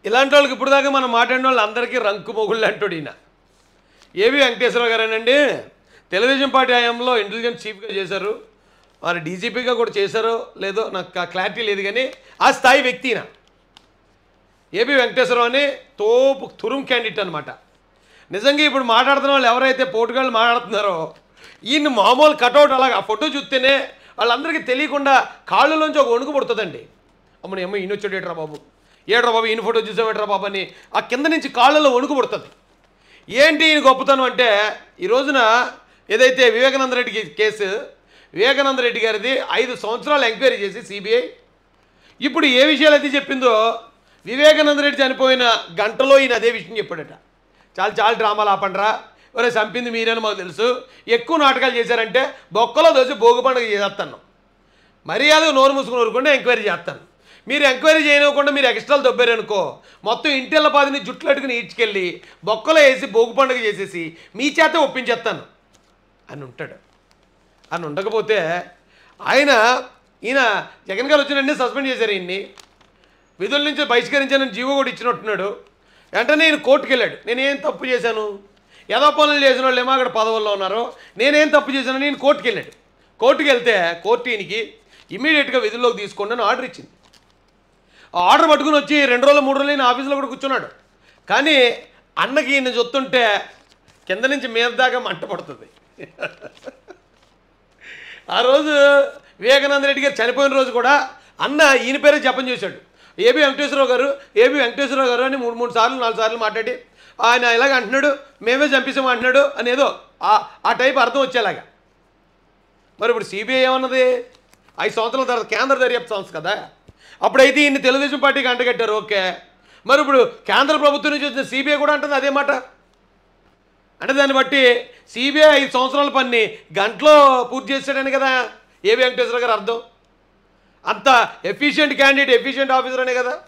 ఇలాంటి వాళ్ళకి ఇప్పుడు దాకా మనం మాట్లాడిన వాళ్ళు అందరికీ రంకు మొగుళ్ళు అంటాడు ఈయన ఏవి వెంకటేశ్వరరావు గారేనండి తెలుగుదేశం పార్టీ హయాంలో ఇంటెలిజెన్స్ చీఫ్గా చేశారు వారు డీజీపీగా కూడా చేశారో లేదో నాకు ఆ క్లారిటీ లేదు కానీ ఆ స్థాయి వ్యక్తి ఈయన ఏబి వెంకటేశ్వరరావు అని తోపు తురుం క్యాండిడేట్ అనమాట నిజంగా ఇప్పుడు మాట్లాడుతున్న వాళ్ళు ఎవరైతే పోటుగాళ్ళు మాట్లాడుతున్నారో ఈయన మామూలు కటౌట్ అలాగ ఆ ఫోటో చూస్తేనే వాళ్ళందరికీ తెలియకుండా కాళ్ళలోంచి ఒక వణుకు పుడుతుందండి అమ్మని అమ్మ ఈయన వచ్చాడు ఏట్రా బాబు ఏట్రా బాబు ఈయన ఫోటో చూసామేట్రా బాబు అని ఆ కింద నుంచి కాళ్ళలో వణుకు పుడుతుంది ఏంటి ఈయన గొప్పతనం అంటే ఈ రోజున ఏదైతే వివేకానంద రెడ్డి కేసు వివేకానంద రెడ్డి గారిది ఐదు సంవత్సరాలు ఎంక్వైరీ చేసి సిబిఐ ఇప్పుడు ఏ విషయాలు అయితే చెప్పిందో వివేకానంద రెడ్డి చనిపోయిన గంటలో ఈయన అదే విషయం చెప్పాడట చాలా చాలా డ్రామాలు ఆపండ్రా ఒరే చంపింది మీరని మాకు తెలుసు ఎక్కువ నాటకాలు చేశారంటే బొక్కలో దోసి భోగి పండుగ చేస్తాను మర్యాద నోరు మూసుకుని ఊరుకుంటే ఎంక్వైరీ చేస్తాను మీరు ఎంక్వైరీ చేయనివ్వకుండా మీరు ఎక్స్ట్రాలు దొబ్బారనుకో మొత్తం ఇంటిల్ల పాదిని జుట్లు అట్టుకుని ఈడ్చుకెళ్ళి బొక్కలో వేసి భోగి పండుగ చేసేసి మీ చేత ఒప్పించేస్తాను అని ఉంటాడు అని ఉండకపోతే ఆయన ఈయన జగన్ గారు వచ్చినండి సస్పెండ్ చేశారు ఈయన్ని విధుల నుంచి బహిష్కరించానని జీవో కూడా ఇచ్చినట్టున్నాడు వెంటనే నేను కోర్టుకు వెళ్ళాడు నేనేం తప్పు చేశాను ఏదో పనులు చేసిన వాళ్ళు ఏమో అక్కడ పదవుల్లో ఉన్నారు నేనేం తప్పు చేశాను నేను కోర్టుకు వెళ్ళాడు కోర్టుకు వెళ్తే కోర్టు ఈయనకి ఇమీడియట్గా విధుల్లోకి తీసుకోండి అని ఆర్డర్ ఇచ్చింది ఆ ఆర్డర్ పట్టుకుని వచ్చి రెండు రోజులు మూడు రోజులు ఈయన ఆఫీస్లో కూడా కూర్చున్నాడు కానీ అన్నకి ఈయన చూస్తుంటే కింద నుంచి మీద దాకా మంట పడుతుంది ఆ రోజు వివేకానంద రెడ్డి గారు చనిపోయిన రోజు కూడా అన్న ఈయన పేరే జపం చేశాడు ఏబి వెంకటేశ్వరరావు గారు ఏబి వెంకటేశ్వరరావు గారు అని మూడు మూడు సార్లు నాలుగు సార్లు మాట్లాడి ఆయన ఇలాగ అంటున్నాడు మేమే చంపిస్తాం అంటున్నాడు అనేదో ఆ ఆ టైప్ అర్థం వచ్చేలాగా మరి ఇప్పుడు సిబిఐ ఏమన్నది ఐదు సంవత్సరాల తర్వాత కేంద్ర దర్యాప్తు సంస్థ కదా అప్పుడైతే ఈయన్ని తెలుగుదేశం పార్టీకి అంటగట్టారు ఓకే మరి ఇప్పుడు కేంద్ర ప్రభుత్వం నుంచి వచ్చిన సిబిఐ కూడా అంటుంది అదే మాట అంటే దాన్ని బట్టి సిబిఐ ఐదు సంవత్సరాల పని గంటలో పూర్తి చేశాడని కదా ఏ వెంకటేశ్వర గారు అర్థం అంత ఎఫిషియెంట్ క్యాండిడేట్ ఎఫిషియెంట్ ఆఫీసర్ అనే కదా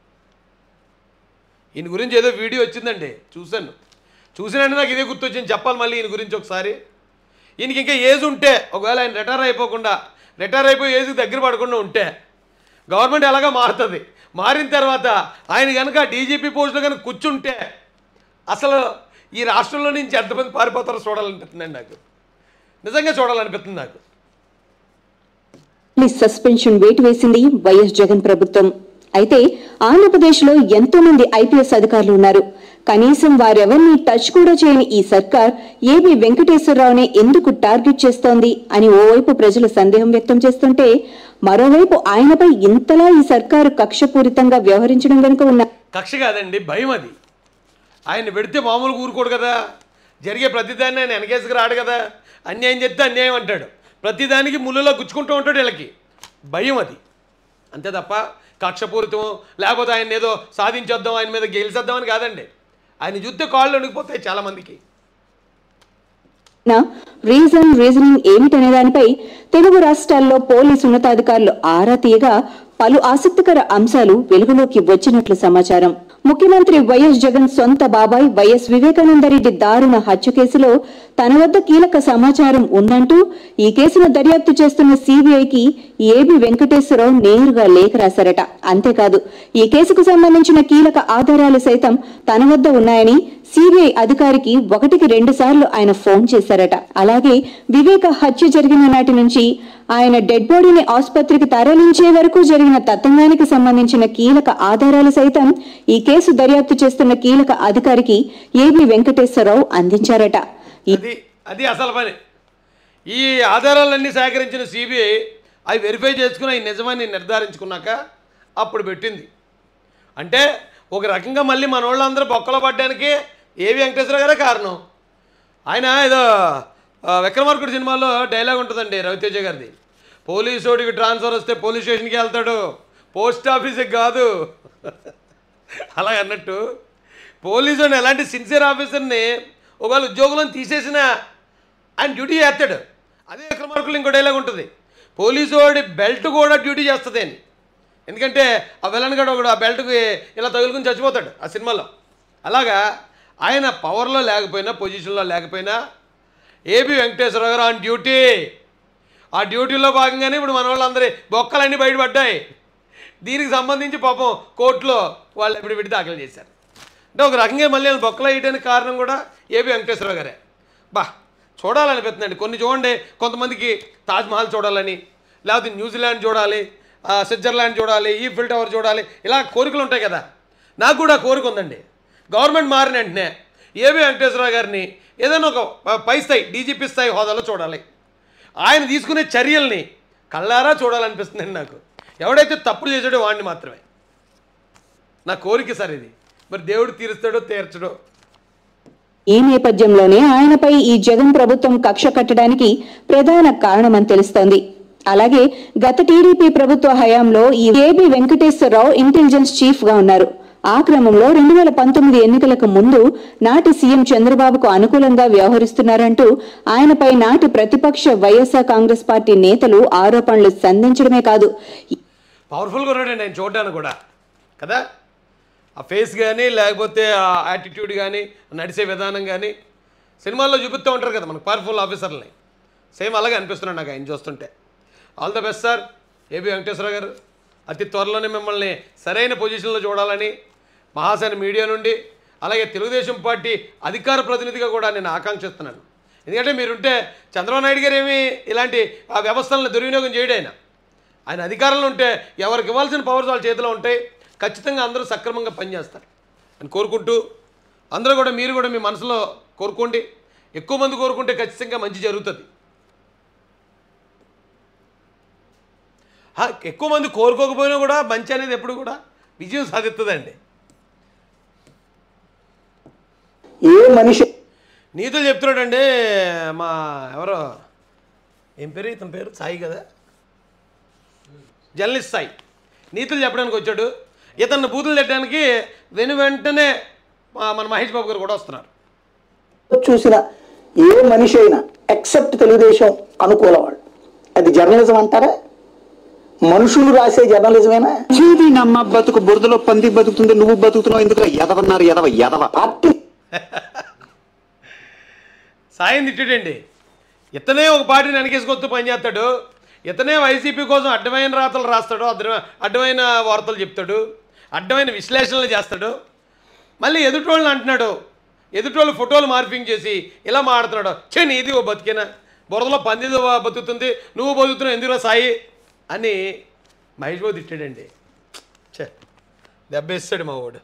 ఈయన గురించి ఏదో వీడియో వచ్చిందండి చూశాను చూసినంటే నాకు ఇదే గుర్తొచ్చింది చెప్పాలి మళ్ళీ ఈయన గురించి ఒకసారి ఈయనకి ఇంకా ఏజ్ ఉంటే ఒకవేళ ఆయన రిటైర్ అయిపోకుండా రిటైర్ అయిపోయి ఏజ్ దగ్గర పడకుండా ఉంటే గవర్నమెంట్ ఎలాగో మారుతుంది మారిన తర్వాత ఆయన కనుక డీజీపీ పోస్టులో కనుక కూర్చుంటే అసలు ఈ రాష్ట్రంలో నుంచి ఎంతమంది పారిపోతారో చూడాలనిపిస్తుందండి నాకు నిజంగా చూడాలనిపిస్తుంది నాకు పోలీస్ సస్పెన్షన్ వేటు వేసింది వైఎస్ జగన్ ప్రభుత్వం అయితే ఆంధ్రప్రదేశ్ లో ఎంతో మంది ఐపీఎస్ అధికారులు ఉన్నారు కనీసం వారెవరిని టచ్ కూడా చేయని ఈ సర్కార్ ఏబి వెంకటేశ్వరరావునే ఎందుకు టార్గెట్ చేస్తోంది అని ఓవైపు ప్రజలు సందేహం వ్యక్తం చేస్తుంటే మరోవైపు ఆయనపై ఇంతలా ఈ సర్కారు కక్షపూరితంగా వ్యవహరించడం వెనుక ఉన్న కక్ష కాదండి భయం అది ఆయన పెడితే మామూలుగా ఊరుకోడు కదా జరిగే ప్రతిదాన్ని ఆయన వెనకేసుకు రాడు కదా అన్యాయం చెప్తే అన్యాయం అంటాడు ప్రతిదానికి ముళ్ళలో గుచ్చుకుంటూ ఉంటాడు వీళ్ళకి భయం అది అంతే తప్ప కక్షపూరితం లేకపోతే ఆయన ఏదో సాధించేద్దాం ఆయన మీద గెలిచేద్దామని కాదండి ఆయన చూస్తే కాళ్ళు వణికిపోతాయి చాలామందికి రీజన్ రీజనింగ్ ఏమిటనే దానిపై తెలుగు రాష్ట్రాల్లో పోలీసు ఉన్నతాధికారులు ఆరా తీయగా పలు ఆసక్తికర అంశాలు వెలుగులోకి వచ్చినట్లు సమాచారం ముఖ్యమంత్రి వైఎస్ జగన్ సొంత బాబాయ్ వైఎస్ వివేకానందరెడ్డి దారుణ హత్య కేసులో తన వద్ద కీలక సమాచారం ఉందంటూ ఈ కేసును దర్యాప్తు చేస్తున్న సిబిఐకి ఏబి వెంకటేశ్వరరావు నేరుగా లేఖ రాశారట అంతేకాదు ఈ కేసుకు సంబంధించిన కీలక ఆధారాలు సైతం తన వద్ద ఉన్నాయని సిబిఐ అధికారికి ఒకటికి రెండు సార్లు ఆయన ఫోన్ చేశారట అలాగే వివేక హత్య జరిగిన నాటి నుంచి ఆయన డెడ్ బాడీని ఆసుపత్రికి తరలించే వరకు జరిగిన తతంగానికి సంబంధించిన కీలక ఆధారాలు సైతం ఈ కేసు దర్యాప్తు చేస్తున్న కీలక అధికారికి ఏబి వెంకటేశ్వరరావు అందించారట ఈ- అది అది అసలు పని ఈ ఆధారాలన్నీ సేకరించిన సిబిఐ అవి వెరిఫై చేసుకుని అవి నిజమని నిర్ధారించుకున్నాక అప్పుడు పెట్టింది అంటే ఒక రకంగా మళ్ళీ మన వాళ్ళందరూ బొక్కలో పడ్డానికి ఏవి వెంకటేశ్వర గారే కారణం ఆయన ఏదో ఆ, విక్రమార్కుడు సినిమాలో డైలాగ్ ఉంటుందండి రవితేజ గారిది పోలీసోడికి ట్రాన్స్ఫర్ వస్తే పోలీస్ స్టేషన్కి వెళ్తాడు పోస్ట్ ఆఫీస్కి కాదు అలా అన్నట్టు పోలీసు వాడిని ఎలాంటి సిన్సియర్ ఆఫీసర్ని ఒకవేళ ఉద్యోగంలో తీసేసిన ఆయన డ్యూటీ చేస్తాడు అదే విక్రమార్కులు ఇంకో డైలాగ్ ఉంటుంది పోలీసు వాడి బెల్ట్ కూడా డ్యూటీ చేస్తుంది అని ఎందుకంటే ఆ విలన్ గడు ఒకడు ఆ బెల్ట్కి ఇలా తగులుకుని చచ్చిపోతాడు ఆ సినిమాలో అలాగా ఆయన పవర్లో లేకపోయినా పొజిషన్లో లేకపోయినా ఏబి వెంకటేశ్వర గారు ఆన్ డ్యూటీ ఆ డ్యూటీలో భాగంగానే ఇప్పుడు మన వాళ్ళందరి బొక్కలన్నీ బయటపడ్డాయి దీనికి సంబంధించి పాపం కోర్టులో వాళ్ళు ఎప్పుడు దాఖలు చేశారు అంటే ఒక రకంగా మళ్ళీ ఆయన బొక్కలు వేయడానికి కారణం కూడా ఏబి వెంకటేశ్వరరావు గారే బా చూడాలనిపిస్తుందండి కొన్ని చూడండి కొంతమందికి తాజ్మహల్ చూడాలని లేకపోతే న్యూజిలాండ్ చూడాలి ఆ, స్విట్జర్లాండ్ చూడాలి ఈఫిల్ టవర్ చూడాలి ఇలా కోరికలు ఉంటాయి కదా నాకు కూడా కోరిక ఉందండి గవర్నమెంట్ మారిన వెంటనే ఏబి వెంకటేశ్వరరావు గారిని ఏదైనా ఒక ప- పై స్థాయి డీజీపీ స్థాయి హోదాలో చూడాలి ఆయన తీసుకునే చర్యల్ని కళ్ళారా చూడాలనిపిస్తుందండి నాకు ఎవడైతే తప్పులు చేసాడో వాడిని మాత్రమే నా కోరిక సార్ ఇది మరి దేవుడు తీరుస్తాడో తీర్చడో ఈ నేపథ్యంలోనే ఆయనపై ఈ జగన్ ప్రభుత్వం కక్ష కట్టడానికి ప్రధాన కారణమని తెలుస్తోంది అలాగే గత టీడీపీ ప్రభుత్వ హయాంలో ఈ ఏబి వెంకటేశ్వరరావు ఇంటెలిజెన్స్ చీఫ్ గా ఉన్నారు ఆ క్రమంలో రెండు వేల పంతొమ్మిది ఎన్నికలకు ముందు నాటి సీఎం చంద్రబాబుకు అనుకూలంగా వ్యవహరిస్తున్నారంటూ ఆయనపై నాటి ప్రతిపక్ష వైఎస్ఆర్ కాంగ్రెస్ పార్టీ నేతలు ఆరోపణలు సంధించడమే కాదు పవర్ఫుల్గా ఉన్నాడండి ఆయన చూడడానికి కూడా కదా ఆ ఫేస్ కానీ లేకపోతే ఆ యాటిట్యూడ్ కానీ నడిచే విధానం కానీ సినిమాల్లో చూపిస్తూ ఉంటారు కదా మనకు పవర్ఫుల్ ఆఫీసర్ని సేమ్ అలాగే అనిపిస్తున్నాడు నాకు ఆయన చూస్తుంటే all the best sir A B Venkateswara గారు అతి త్వరలోనే మిమ్మల్ని సరైన పొజిషన్లో చూడాలని మహాసేన మీడియా నుండి అలాగే తెలుగుదేశం పార్టీ అధికార ప్రతినిధిగా కూడా నేను ఆకాంక్షిస్తున్నాను ఎందుకంటే మీరుంటే చంద్రబాబు నాయుడు గారు ఏమి ఇలాంటి ఆ వ్యవస్థలను దుర్వినియోగం చేయడు ఆయన ఆయన అధికారంలో ఉంటే ఎవరికి ఇవ్వాల్సిన పవర్స్ వాళ్ళ చేతిలో ఉంటాయి ఖచ్చితంగా అందరూ సక్రమంగా పనిచేస్తారు అని కోరుకుంటూ అందరూ కూడా మీరు కూడా మీ మనసులో కోరుకోండి ఎక్కువ మంది కోరుకుంటే ఖచ్చితంగా మంచి జరుగుతుంది హా, ఎక్కువ మంది కోరుకోకపోయినా కూడా మంచి అనేది ఎప్పుడు కూడా విజయం సాధిస్తుందండి ఏ మనిషి నీతులు చెప్తున్నాడండి మా ఎవరో ఏం పేరు ఇతని పేరు సాయి కదా జర్నలిస్ట్ సాయి నీతులు చెప్పడానికి వచ్చాడు ఇతన్ని బూతులు తిట్టడానికి వెను వెంటనే మా- మన మహేష్ బాబు గారు కూడా వస్తున్నారు చూసిన ఏ మనిషి అయినా ఎక్సెప్ట్ తెలుగుదేశం అనుకూల వాళ్ళు అది జర్నలిజం అంటారా మనుషులు రాసే జర్నలిజమేనా చేది నమ్మ బతుకు బురదలో పంది బతుకుతుంది నువ్వు బతుకుతున్నావు ఎందుకు ఎదవన్నారు ఎదవ ఎదవ పార్టీ సాయం తిట్టాడండి ఇతనే ఒక పార్టీని వెనకేసుకొస్తూ పనిచేస్తాడు ఇతనే వైసీపీ కోసం అడ్డమైన రాతలు రాస్తాడు అడ్డమైన అడ్డమైన వార్తలు చెప్తాడు అడ్డమైన విశ్లేషణలు చేస్తాడు మళ్ళీ ఎదుటోళ్ళని అంటున్నాడు ఎదుటోళ్ళు ఫోటోలు మార్పింగ్ చేసి ఇలా మాడుతున్నాడు చే నీది ఓ బతికేనా బురదలో పందిది బతుకుతుంది నువ్వు బతుకుతున్నావు ఎందుకురా సాయి అని మహేష్ బాబు తిట్టాడండి చే దెబ్బేస్తాడు మా వాడు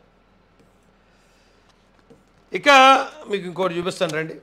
ఇక మీకు ఇంకోటి చూపిస్తాను రండి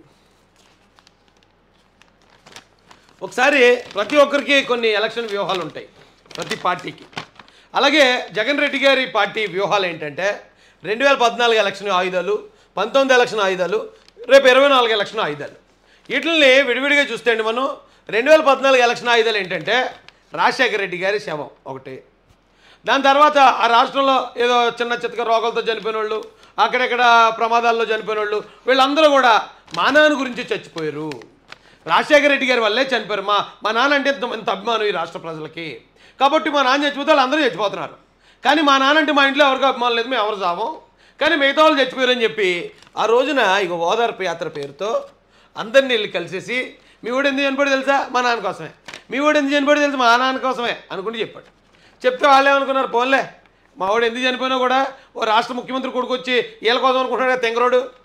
ఒకసారి ప్రతి ఒక్కరికి కొన్ని ఎలక్షన్ వ్యూహాలు ఉంటాయి ప్రతి పార్టీకి అలాగే జగన్ రెడ్డి గారి పార్టీ వ్యూహాలు ఏంటంటే రెండు వేల పద్నాలుగు ఎలక్షన్ ఆయుధాలు పంతొమ్మిది ఎలక్షన్ ఆయుధాలు రేపు ఇరవై నాలుగు ఎలక్షన్ ఆయుధాలు వీటిని విడివిడిగా చూస్తే అండి మనం రెండు వేల పద్నాలుగు ఎలక్షన్ ఆయుధాలు ఏంటంటే రాజశేఖర రెడ్డి గారి శవం ఒకటి దాని తర్వాత ఆ రాష్ట్రంలో ఏదో చిన్న చిత్తక రోగాలతో చనిపోయిన వాళ్ళు అక్కడెక్కడ ప్రమాదాల్లో చనిపోయిన వాళ్ళు వీళ్ళందరూ కూడా మా నాన్న గురించి చచ్చిపోయారు రాజశేఖర రెడ్డి గారి వల్లే చనిపోయారు మా మా నాన్న అంటే ఇంత ఇంత అభిమానం ఈ రాష్ట్ర ప్రజలకి కాబట్టి మా నాన్న చచ్చిపోతే వాళ్ళు అందరూ చచ్చిపోతున్నారు కానీ మా నాన్న అంటే మా ఇంట్లో ఎవరికి అభిమానం లేదు మేము ఎవరు సావం కానీ మిగతా వాళ్ళు చచ్చిపోయారని చెప్పి ఆ రోజున ఇక ఓదార్పు యాత్ర పేరుతో అందరినీ వెళ్ళి కలిసేసి మీ వాడు ఎందుకు చనిపోయాడు తెలుసా మా నాన్న కోసమే మీ వాడు ఎందుకు చనిపోయాడు తెలుసా మా నాన్న కోసమే అనుకుంటూ చెప్పాడు చెప్తే వాళ్ళు ఏమనుకున్నారు పోన్లే మా వాడు ఎందుకు చనిపోయినా కూడా ఓ రాష్ట్ర ముఖ్యమంత్రి కొడుకు వచ్చి వీళ్ళ కోసం అనుకుంటున్నాడు కదా తెంగరోడు